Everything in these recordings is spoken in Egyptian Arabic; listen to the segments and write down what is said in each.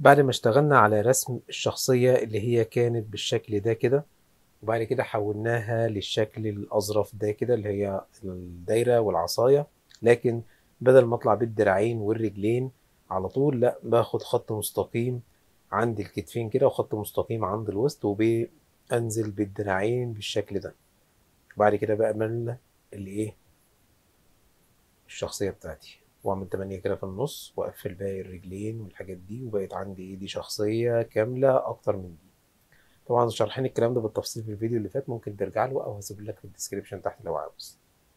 بعد ما اشتغلنا على رسم الشخصية اللي هي كانت بالشكل ده كده وبعد كده حولناها للشكل الأظرف ده كده اللي هي الدايرة والعصاية لكن بدل ما اطلع بالدراعين والرجلين على طول لا باخد خط مستقيم عند الكتفين كده وخط مستقيم عند الوسط وبنزل بالدراعين بالشكل ده وبعد كده بعمل الايه الشخصية بتاعتي واعمل تمانية كده في النص واقفل باقي الرجلين والحاجات دي وبقت عندي ايه دي شخصية كاملة اكتر من دي طبعا شارحين الكلام ده بالتفصيل في الفيديو اللي فات ممكن ترجع له او هسيب لك في الديسكريبشن تحت لو عاوز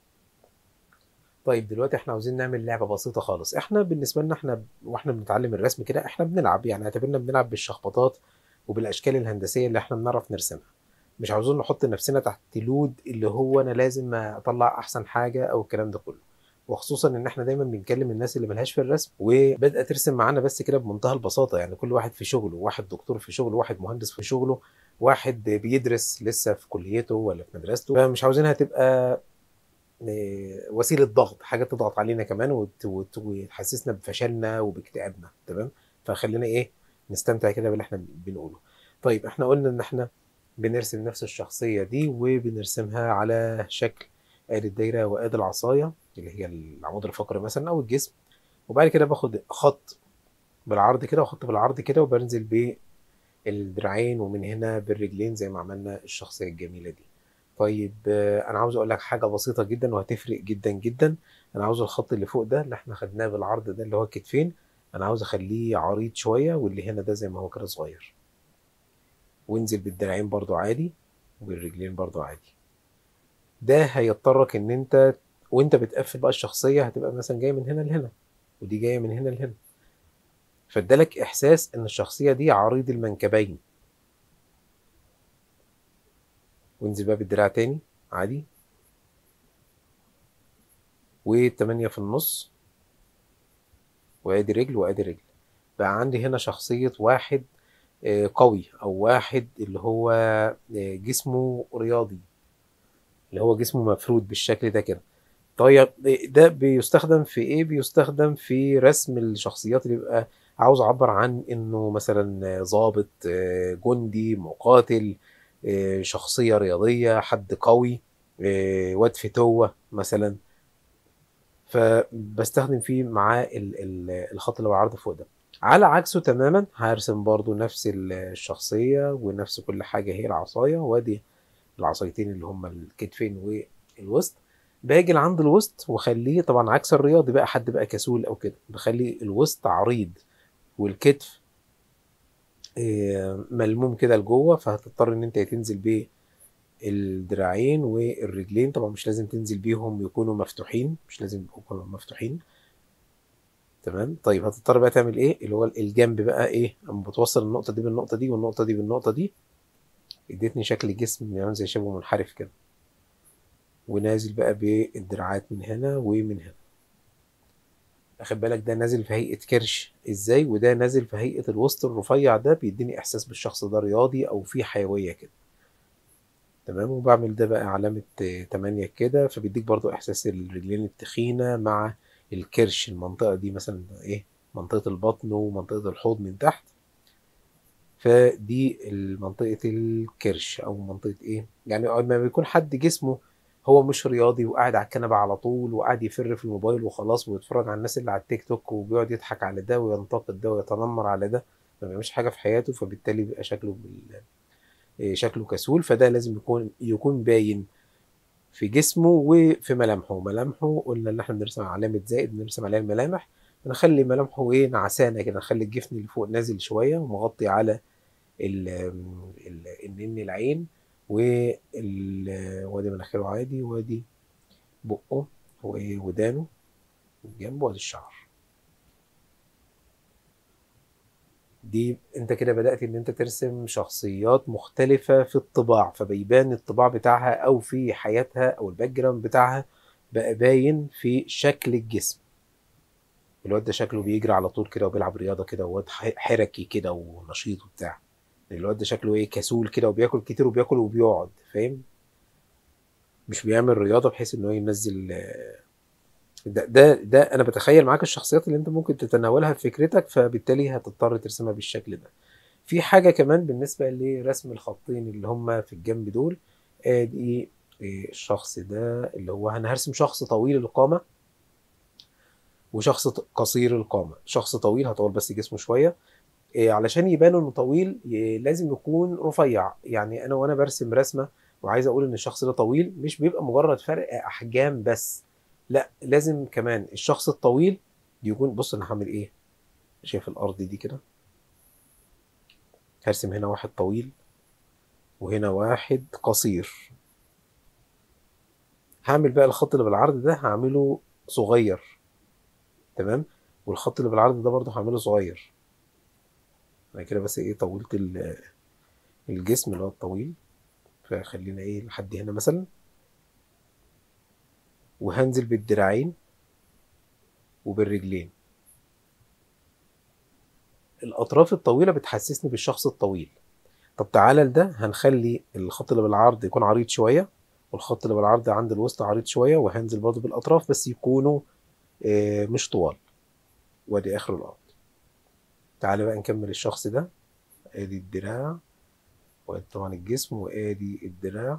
طيب دلوقتي احنا عاوزين نعمل لعبه بسيطه خالص احنا بالنسبه لنا احنا واحنا بنتعلم الرسم كده احنا بنلعب يعني اعتبرنا بنلعب بالشخبطات وبالاشكال الهندسيه اللي احنا بنعرف نرسمها مش عاوزين نحط نفسنا تحت لود اللي هو انا لازم اطلع احسن حاجه او الكلام ده كله وخصوصا ان احنا دايما بنكلم الناس اللي ملهاش في الرسم وبدأ ترسم معانا بس كده بمنتهى البساطه يعني كل واحد في شغله واحد دكتور في شغله واحد مهندس في شغله واحد بيدرس لسه في كليته ولا في مدرسته فمش عاوزينها تبقى وسيله ضغط حاجه تضغط علينا كمان وت- وت- وتحسسنا بفشلنا وباكتئابنا تمام فخلينا ايه نستمتع كده باللي احنا بنقوله طيب احنا قلنا ان احنا بنرسم نفس الشخصيه دي وبنرسمها على شكل ادي الدايره وادي العصايه اللي هي العمود الفقري مثلا او الجسم وبعد كده باخد خط بالعرض كده وخط بالعرض كده وبنزل بالدراعين ومن هنا بالرجلين زي ما عملنا الشخصيه الجميله دي طيب آه، انا عاوز اقول لك حاجه بسيطه جدا وهتفرق جدا جدا انا عاوز الخط اللي فوق ده اللي احنا خدناه بالعرض ده اللي هو الكتفين انا عاوز اخليه عريض شويه واللي هنا ده زي ما هو كده صغير وانزل بالدراعين برضو عادي والرجلين برضو عادي ده هيضطرك ان انت وانت بتقفل بقى الشخصيه هتبقى مثلا جايه من هنا لهنا ودي جايه من هنا لهنا فادالك احساس ان الشخصيه دي عريض المنكبين وانزل بقى بالدراع تاني عادي والتمانية في النص وادي رجل وادي رجل بقى عندي هنا شخصية واحد آه، قوي او واحد اللي هو آه، جسمه رياضي اللي هو جسمه مفرود بالشكل ده كده طيب ده بيستخدم في ايه بيستخدم في رسم الشخصيات اللي بيبقى عاوز اعبر عن انه مثلا ضابط آه، جندي مقاتل آه، شخصية رياضية حد قوي آه، واد فتوة مثلا فبستخدم فيه معاه ال- ال- الخط اللي بعرضه فوق ده على عكسه تماما هرسم برضو نفس ال- الشخصية ونفس كل حاجة هي العصاية وادي العصايتين اللي هما الكتفين والوسط باجي لعند الوسط واخليه طبعا عكس الرياضي بقى حد بقى كسول او كده بخلي الوسط عريض والكتف آه، ملموم كده لجوه فهتضطر ان انت تنزل بيه الدراعين والرجلين طبعا مش لازم تنزل بيهم يكونوا مفتوحين مش لازم يكونوا مفتوحين تمام طيب هتضطر بقى تعمل ايه اللي هو الجنب بقى ايه اما بتوصل النقطه دي بالنقطه دي والنقطه دي بالنقطه دي اديتني شكل جسم يعني زي شبه منحرف كده ونازل بقى بالدراعات من هنا ومن هنا اخد بالك ده نازل في هيئه كرش ازاي وده نازل في هيئه الوسط الرفيع ده بيديني احساس بالشخص ده رياضي او فيه حيويه كده تمام وبعمل ده بقى علامة آه، تمانية كده فبيديك برضو إحساس الرجلين التخينة مع الكرش المنطقة دي مثلا إيه منطقة البطن ومنطقة الحوض من تحت فدي منطقة الكرش أو منطقة إيه يعني لما بيكون حد جسمه هو مش رياضي وقاعد على الكنبة على طول وقاعد يفر في الموبايل وخلاص ويتفرج على الناس اللي على التيك توك وبيقعد يضحك على ده وينتقد ده ويتنمر على ده ما بيعملش حاجة في حياته فبالتالي بيبقى شكله بال... إيه، شكله كسول فده لازم يكون يكون باين في جسمه وفي ملامحه ملامحه قلنا ان احنا بنرسم علامة زائد بنرسم عليها الملامح نخلي ملامحه ايه نعسانة كده نخلي الجفن اللي فوق نازل شوية ومغطي على ال ال النن العين وال وادي مناخيره عادي وادي بقه وودانه الجنب وادي الشعر دي انت كده بدأت ان انت ترسم شخصيات مختلفة في الطباع فبيبان الطباع بتاعها او في حياتها او الباك جراوند بتاعها بقى باين في شكل الجسم الواد ده شكله بيجري على طول كده وبيلعب رياضة كده وواد ح- حركي كده ونشيط وبتاع الواد ده شكله ايه كسول كده وبياكل كتير وبياكل وبيقعد فاهم مش بيعمل رياضة بحيث ان هو ينزل آه، ده ده ده انا بتخيل معاك الشخصيات اللي انت ممكن تتناولها في فكرتك فبالتالي هتضطر ترسمها بالشكل ده في حاجه كمان بالنسبه لرسم الخطين اللي هم في الجنب دول ادي إيه، الشخص ده اللي هو انا هرسم شخص طويل القامه وشخص ط- قصير القامه شخص طويل هطول بس جسمه شويه إيه، علشان يبان انه طويل ي- لازم يكون رفيع يعني انا وانا برسم رسمه وعايز اقول ان الشخص ده طويل مش بيبقى مجرد فرق احجام بس لا لازم كمان الشخص الطويل يكون بص انا هعمل ايه شايف الارض دي كده هرسم هنا واحد طويل وهنا واحد قصير هعمل بقى الخط اللي بالعرض ده هعمله صغير تمام والخط اللي بالعرض ده برضه هعمله صغير انا كده بس ايه طولت ال- الجسم اللي هو الطويل فخلينا ايه لحد هنا مثلا وهنزل بالدراعين وبالرجلين الاطراف الطويله بتحسسني بالشخص الطويل طب تعالى لده هنخلي الخط اللي بالعرض يكون عريض شويه والخط اللي بالعرض عند الوسط عريض شويه وهنزل برضه بالاطراف بس يكونوا آه، مش طوال وادي اخر الارض تعالى بقى نكمل الشخص ده ادي الدراع وادي طبعا الجسم وادي الدراع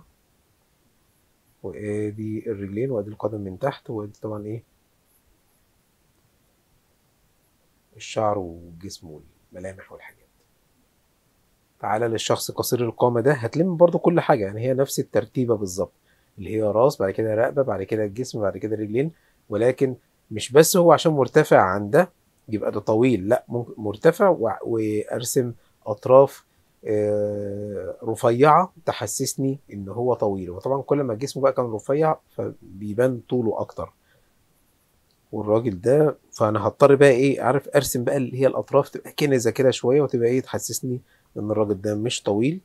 وادي الرجلين وادي القدم من تحت وادي طبعا ايه الشعر والجسم والملامح والحاجات تعالى للشخص قصير القامة ده هتلم برضو كل حاجة يعني هي نفس الترتيبة بالظبط اللي هي راس بعد كده رقبة بعد كده الجسم بعد كده رجلين ولكن مش بس هو عشان مرتفع عن ده يبقى ده طويل لا ممكن مرتفع وع- وارسم اطراف آه، رفيعة تحسسني ان هو طويل وطبعا كل ما جسمه بقى كان رفيع فبيبان طوله اكتر والراجل ده فانا هضطر بقى ايه عارف ارسم بقى اللي هي الاطراف تبقى كنزه كده شويه وتبقى ايه تحسسني ان الراجل ده مش طويل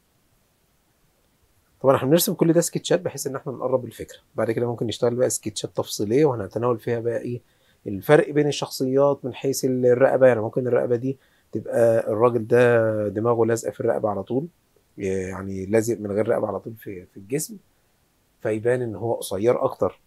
طبعا احنا بنرسم كل ده سكتشات بحيث ان احنا نقرب الفكره بعد كده ممكن نشتغل بقى سكتشات تفصيليه وهنتناول فيها بقى ايه الفرق بين الشخصيات من حيث الرقبه يعني ممكن الرقبه دي تبقى الراجل ده دماغه لازقه في الرقبه على طول يعني لازق من غير رقبه على طول في في الجسم فيبان ان هو قصير اكتر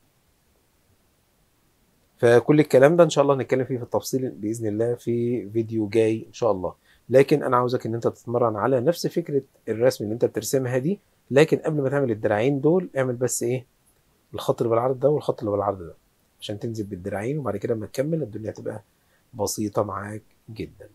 فكل الكلام ده ان شاء الله هنتكلم فيه في التفصيل باذن الله في فيديو جاي ان شاء الله لكن انا عاوزك ان انت تتمرن على نفس فكره الرسم اللي انت بترسمها دي لكن قبل ما تعمل الدراعين دول اعمل بس ايه الخط اللي بالعرض ده والخط اللي بالعرض ده عشان تنزل بالدراعين وبعد كده لما تكمل الدنيا هتبقى بسيطه معاك جدا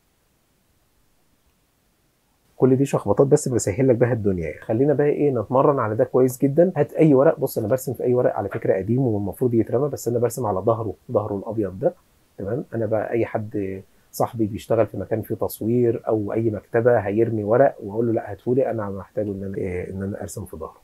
كل دي شخبطات بس بسهل لك بيها الدنيا يعني. خلينا بقى ايه نتمرن على ده كويس جدا هات اي ورق بص انا برسم في اي ورق على فكره قديم والمفروض يترمى بس انا برسم على ظهره ظهره الابيض ده تمام انا بقى اي حد صاحبي بيشتغل في مكان فيه تصوير او اي مكتبه هيرمي ورق واقول له لا هاتهولي انا محتاج ان انا إيه ان انا ارسم في ظهره